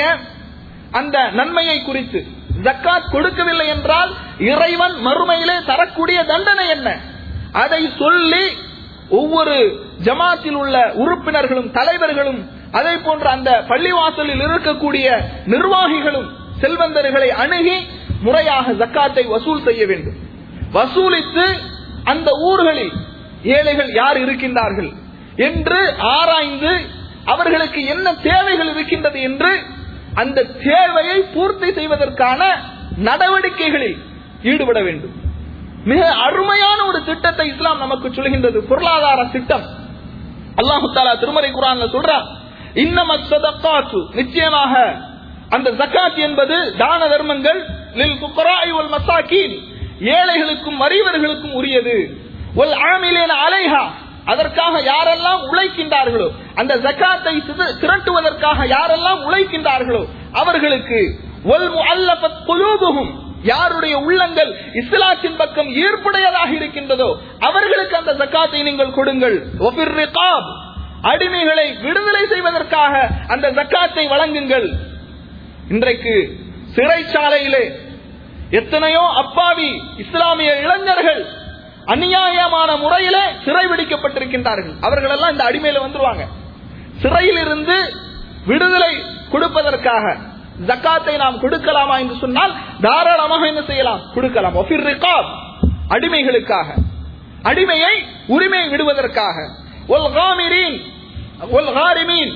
அந்த நன்மையை குறித்து ஜக்காத் கொடுக்கவில்லை என்றால் இறைவன் மறுமையிலே தரக்கூடிய தண்டனை என்ன அதை சொல்லி ஒவ்வொரு ஜமாத்தில் உள்ள உறுப்பினர்களும் தலைவர்களும் அதே போன்ற அந்த பள்ளிவாசலில் இருக்கக்கூடிய நிர்வாகிகளும் செல்வந்தர்களை அணுகி முறையாக ஜக்காத்தை வசூல் செய்ய வேண்டும் வசூலித்து அந்த ஊர்களில் ஏழைகள் யார் இருக்கின்றார்கள் என்று ஆராய்ந்து அவர்களுக்கு என்ன தேவைகள் இருக்கின்றது என்று அந்த தேவையை பூர்த்தி செய்வதற்கான நடவடிக்கைகளில் ஈடுபட வேண்டும் மிக அருமையான ஒரு திட்டத்தை இஸ்லாம் நமக்கு சொல்கின்றது பொருளாதார திட்டம் அல்லாஹு தாலா திருமறை குரான்ல சொல்றான் இன்னம சதக்காத்து நிச்சயமாக அந்த ஜக்காத் என்பது தான தர்மங்கள் லில் ஃபுக்கராஇ வல் மசாகீன் ஏழைகளுக்கும் வறியவர்களுக்கும் உரியது ஒல் ஆமிலேன அலைஹா அதற்காக யாரெல்லாம் உழைக்கின்றார்களோ அந்த ஜக்காத்தை சித- திரட்டுவதற்காக யாரெல்லாம் உழைக்கின்றார்களோ அவர்களுக்கு ஒல் முஅல்லஃபத் குலூபுஹும் யாருடைய உள்ளங்கள் இஸ்லாத்தின் பக்கம் ஈர்ப்புடையதாக இருக்கின்றதோ அவர்களுக்கு அந்த ஜக்காத்தை நீங்கள் கொடுங்கள் ஒஃபிர் ரிகாப் அடிமைகளை விடுதலை செய்வதற்காக அந்த ஜக்காத்தை வழங்குங்கள் இன்றைக்கு சிறைச்சாலையிலே எத்தனையோ அப்பாவி இஸ்லாமிய இளைஞர்கள் அநியாயமான முறையிலே சிறை பிடிக்கப்பட்டிருக்கின்றார்கள் அவர்கள் எல்லாம் இந்த அடிமையில வந்துருவாங்க சிறையில் இருந்து விடுதலை கொடுப்பதற்காக ஜக்காத்தை நாம் கொடுக்கலாமா என்று சொன்னால் தாராளமாக என்ன செய்யலாம் கொடுக்கலாம் ஒஃபிர் ரிகாப் அடிமைகளுக்காக அடிமையை உரிமை விடுவதற்காக ஒல் காமிரீன் ஒல் காரிமீன்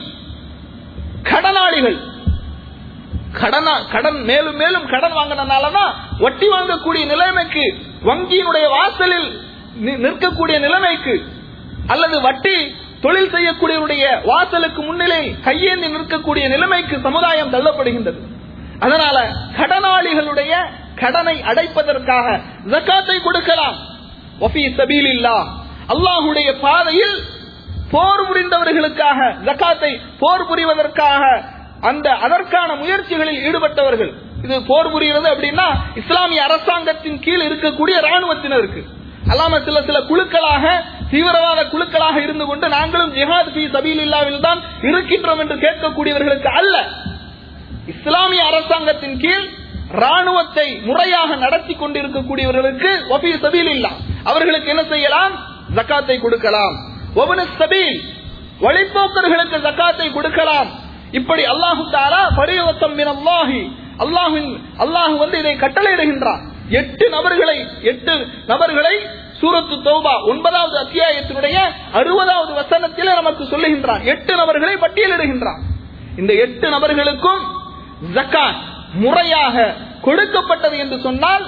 கடனாளிகள் கடனா கடன் மேலும் மேலும் கடன் வாங்கினாலதான் வட்டி வாங்கக்கூடிய நிலைமைக்கு வங்கியினுடைய வாசலில் நி- நிற்கக்கூடிய நிலைமைக்கு அல்லது வட்டி தொழில் செய்யக்கூடியவருடைய வாசலுக்கு முன்னிலை கையேந்தி நிற்கக்கூடிய நிலைமைக்கு சமுதாயம் தள்ளப்படுகின்றது அதனால கடனாளிகளுடைய கடனை அடைப்பதற்காக ஜக்காத்தை கொடுக்கலாம் வஃபி சபீலில்லாஹ் அல்லாஹ்வுடைய பாதையில் போர் புரிந்தவர்களுக்காக ஜக்காத்தை போர் புரிவதற்காக அந்த அதற்கான முயற்சிகளில் ஈடுபட்டவர்கள் இது போர் புரிகிறது அப்படின்னா இஸ்லாமிய அரசாங்கத்தின் கீழ் இருக்கக்கூடிய ராணுவத்தினருக்கு அல்லாம சில சில குழுக்களாக தீவிரவாத குழுக்களாக இருந்து கொண்டு நாங்களும் ஜிஹாத் பி சபீலில்லாவில் தான் இருக்கின்றோம் என்று கேட்கக்கூடியவர்களுக்கு அல்ல இஸ்லாமிய அரசாங்கத்தின் கீழ் ராணுவத்தை முறையாக நடத்தி கொண்டிருக்கக்கூடியவர்களுக்கு ஒபி சபீல் இல்லா அவர்களுக்கு என்ன செய்யலாம் ஜக்காத்தை கொடுக்கலாம் ஒபன சபீல் வழிபோக்கர்களுக்கு ஜக்காத்தை கொடுக்கலாம் இப்படி அல்லாஹு தாலா பரிவத்தம் மின் அல்லாஹி அல்லாஹின் அல்லாஹ் வந்து இதை கட்டளையிடுகின்றான் எட்டு நபர்களை எட்டு நபர்களை சூரத்து தௌபா ஒன்பதாவது அத்தியாயத்தினுடைய அறுபதாவது வசனத்திலே நமக்கு சொல்லுகின்றான் எட்டு நபர்களை பட்டியலிடுகின்றான் இந்த எட்டு நபர்களுக்கும் ஜக்காத் முறையாக கொடுக்கப்பட்டது என்று சொன்னால்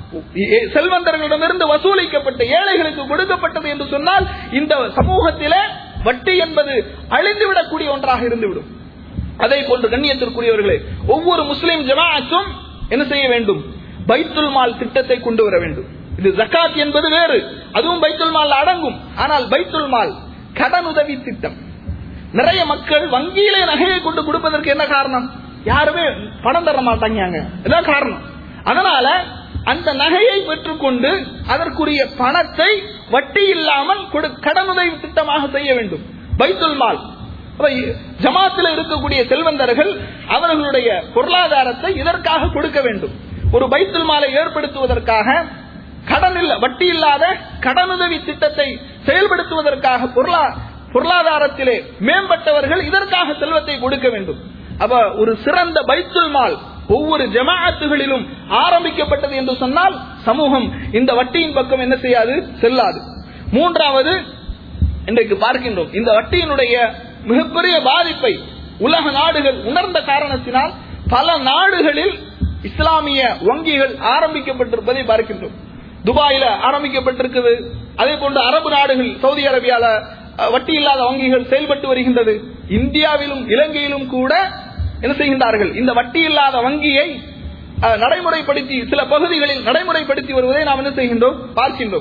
ஏ- செல்வந்தர்களிடமிருந்து வசூலிக்கப்பட்ட ஏழைகளுக்கு கொடுக்கப்பட்டது என்று சொன்னால் இந்த சமூகத்திலே வட்டி என்பது அழிந்துவிடக்கூடிய ஒன்றாக இருந்துவிடும் அதை போன்று கண்ணியத்திற்குரியவர்களே ஒவ்வொரு முஸ்லிம் ஜமாஅத்தும் என்ன செய்ய வேண்டும் பைத்துல் மால் திட்டத்தை கொண்டு வர வேண்டும் இது ஜக்காத் என்பது வேறு அதுவும் பைத்துல் மால் அடங்கும் ஆனால் பைத்துல் மால் கடனுதவி திட்டம் நிறைய மக்கள் வங்கியிலே நகையை கொண்டு கொடுப்பதற்கு என்ன காரணம் யாருமே பணம் தர மாட்டாங்க இதான் காரணம் அதனால அந்த நகையை பெற்றுக்கொண்டு அதற்குரிய பணத்தை வட்டி இல்லாமல் கொடு- கடனுதவி திட்டமாக செய்ய வேண்டும் பைத்துல் மால் அப்ப இ- ஜமாத்தில் இருக்கக்கூடிய செல்வந்தர்கள் அவர்களுடைய பொருளாதாரத்தை இதற்காக கொடுக்க வேண்டும் ஒரு பைத்துல் மாலை ஏற்படுத்துவதற்காக கடன் இல்ல வட்டி இல்லாத கடனுதவி திட்டத்தை செயல்படுத்துவதற்காக பொருளா பொருளாதாரத்திலே மேம்பட்டவர்கள் இதற்காக செல்வத்தை கொடுக்க வேண்டும் அப்ப ஒரு சிறந்த பைத்துல் மால் ஒவ்வொரு ஜமாஅத்துகளிலும் ஆரம்பிக்கப்பட்டது என்று சொன்னால் சமூகம் இந்த வட்டியின் பக்கம் என்ன செய்யாது செல்லாது மூன்றாவது இன்றைக்கு பார்க்கின்றோம் இந்த வட்டியினுடைய மிகப்பெரிய பாதிப்பை உலக நாடுகள் உணர்ந்த காரணத்தினால் பல நாடுகளில் இஸ்லாமிய வங்கிகள் ஆரம்பிக்கப்பட்டிருப்பதை பார்க்கின்றோம் துபாயில ஆரம்பிக்கப்பட்டிருக்குது அதே போன்று அரபு நாடுகள் சவுதி அரேபியால அஹ், வட்டி இல்லாத வங்கிகள் செயல்பட்டு வருகின்றது இந்தியாவிலும் இலங்கையிலும் கூட என்ன செய்கின்றார்கள் இந்த வட்டி இல்லாத வங்கியை அஹ், நடைமுறைப்படுத்தி சில பகுதிகளில் நடைமுறைப்படுத்தி வருவதை நாம் என்ன செய்கின்றோம் பார்க்கின்றோம்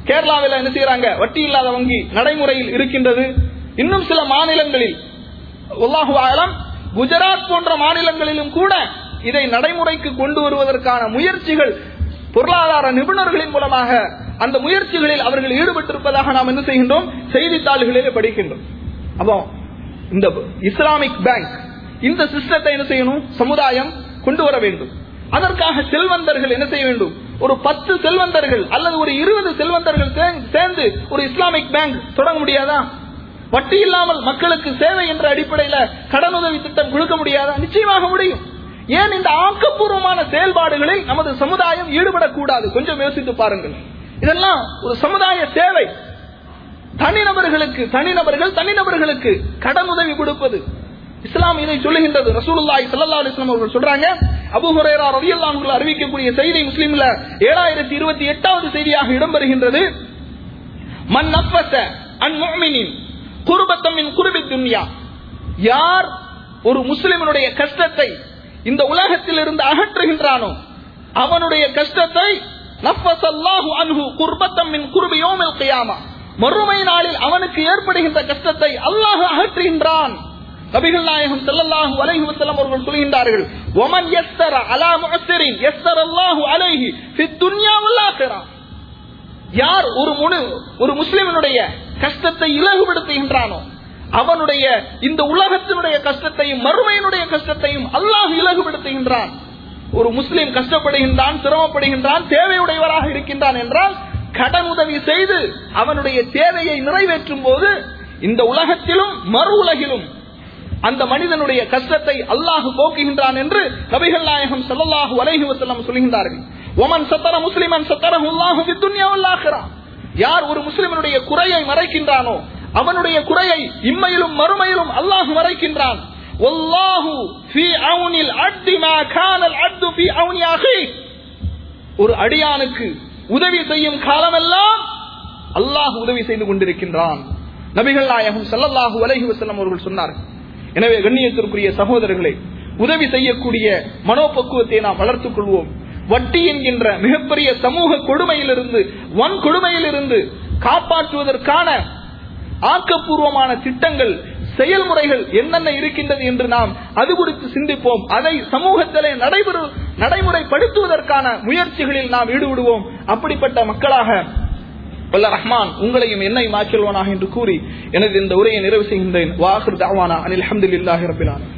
கேரளாவில் என்ன செய்யறாங்க வட்டி இல்லாத வங்கி நடைமுறையில் இருக்கின்றது இன்னும் சில மாநிலங்களில் அல்லாஹு ஆலம் குஜராத் போன்ற மாநிலங்களிலும் கூட இதை நடைமுறைக்கு கொண்டு வருவதற்கான முயற்சிகள் பொருளாதார நிபுணர்களின் மூலமாக அந்த முயற்சிகளில் அவர்கள் ஈடுபட்டிருப்பதாக நாம் என்ன செய்கின்றோம் செய்தித்தாள்களிலே படிக்கின்றோம் அப்போ இந்த இஸ்லாமிக் பேங்க் இந்த சிஸ்டத்தை என்ன செய்யணும் சமுதாயம் கொண்டு வர வேண்டும் அதற்காக செல்வந்தர்கள் என்ன செய்ய வேண்டும் ஒரு பத்து செல்வந்தர்கள் அல்லது ஒரு இருபது செல்வந்தர்கள் சே- சேர்ந்து ஒரு இஸ்லாமிக் பேங்க் தொடங்க முடியாதா வட்டி இல்லாமல் மக்களுக்கு சேவை என்ற அடிப்படையில கடனுதவி திட்டம் கொடுக்க முடியாதா நிச்சயமாக முடியும் ஏன் இந்த ஆக்கப்பூர்வமான செயல்பாடுகளில் நமது சமுதாயம் ஈடுபடக்கூடாது கொஞ்சம் யோசித்து பாருங்கள் இதெல்லாம் ஒரு சமுதாய சேவை தனிநபர்களுக்கு தனிநபர்கள் தனிநபர்களுக்கு கடன் உதவி கொடுப்பது இஸ்லாம் இதை சொல்லுகின்றது ரசூலுல்லாஹி ஸல்லல்லாஹு அலைஹி வஸல்லம் அவர்கள் சொல்றாங்க அபூ ஹுரைரா ரலியல்லாஹு அன்ஹு அறிவிக்கக்கூடிய செய்தி முஸ்லிம்ல 7028வது செய்தியாக இடம்பெறுகின்றது மன் நஃபஸ அன் முஃமினின் குர்பத்தம் மின் குர்பி துன்யா யார் ஒரு முஸ்லிமனுடைய கஷ்டத்தை இந்த உலகத்தில் இருந்து அகற்றுகின்றானோ அவனுடைய கஷ்டத்தை நஃபஸல்லாஹு அன்ஹு குர்பத்தம் மின் குர்பி யௌமில் கியாமா மறுமை நாளில் அவனுக்கு ஏற்படுகின்ற கஷ்டத்தை அல்லாஹ் அகற்றுகின்றான் நபிகள் நாயகம் ஸல்லல்லாஹு அலைஹி வஸல்லம் அவர்கள் சொல்கின்றார்கள் ஒமன் யஸ்ஸர அலா முஅஸ்ஸரின் யஸ்ஸர அல்லாஹு அலைஹி ஃபித் துன்யா வல் ஆখিরা யார் ஒரு முழு ஒரு முஸ்லிமனுடைய கஷ்டத்தை இலகுபடுத்துகின்றானோ அவனுடைய இந்த உலகத்தினுடைய கஷ்டத்தையும் மறுமையினுடைய கஷ்டத்தையும் அல்லாஹ் இலகுபடுத்துகின்றான் ஒரு முஸ்லிம் கஷ்டப்படுகின்றான் சிரமப்படுகின்றான் தேவையுடையவராக இருக்கின்றான் என்றால் கடன் உதவி செய்து அவனுடைய தேவையை நிறைவேற்றும் போது இந்த உலகத்திலும் மறு உலகிலும் அந்த மனிதனுடைய கஷ்டத்தை அல்லாஹ் போக்குகின்றான் என்று நபிகள் நாயகம் ஸல்லல்லாஹு அலைஹி வஸல்லம் சொல்கின்றார்கள் ஒமன் சத்தர முஸ்லிமன் சத்தரஹு அல்லாஹு ஃபித் துன்யா வல் ஆখিরা யார் ஒரு முஸ்லிமனுடைய குறையை மறைக்கின்றானோ அவனுடைய குறையை இம்மையிலும் மறுமையிலும் அல்லாஹ் மறைக்கின்றான் வல்லாஹு ஃபீ அவுனில் அப்தி மா கானல் அப்து ஃபீ அவுனி அஹீ ஒரு அடியானுக்கு உதவி செய்யும் காலமெல்லாம் அல்லாஹ் உதவி செய்து கொண்டிருக்கின்றான் நபிகள் நாயகம் ஸல்லல்லாஹு அலைஹி வஸல்லம் அவர்கள் சொன்னார்கள் எனவே கண்ணியத்திற்குரிய சகோதரர்களே உதவி செய்யக்கூடிய மனோபக்குவத்தை நாம் வளர்த்துக் கொள்வோம் வட்டி என்கின்ற மிகப்பெரிய சமூக கொடுமையிலிருந்து வன் கொடுமையிலிருந்து காப்பாற்றுவதற்கான ஆக்கப்பூர்வமான திட்டங்கள் செயல்முறைகள் என்னென்ன இருக்கின்றது என்று நாம் அது குறித்து சிந்திப்போம் அதை சமூகத்திலே நடைபெறு நடைமுறைப்படுத்துவதற்கான முயற்சிகளில் நாம் ஈடுபடுவோம் அப்படிப்பட்ட மக்களாக வல்ல ரஹ்மான் உங்களையும் என்னை மாற்றில்வானாக என்று கூறி எனது இந்த உரையை நிறைவு செய்கின்றேன் வாஹர் தாவானா அனில் அஹமதுல்லாஹி ரபிலான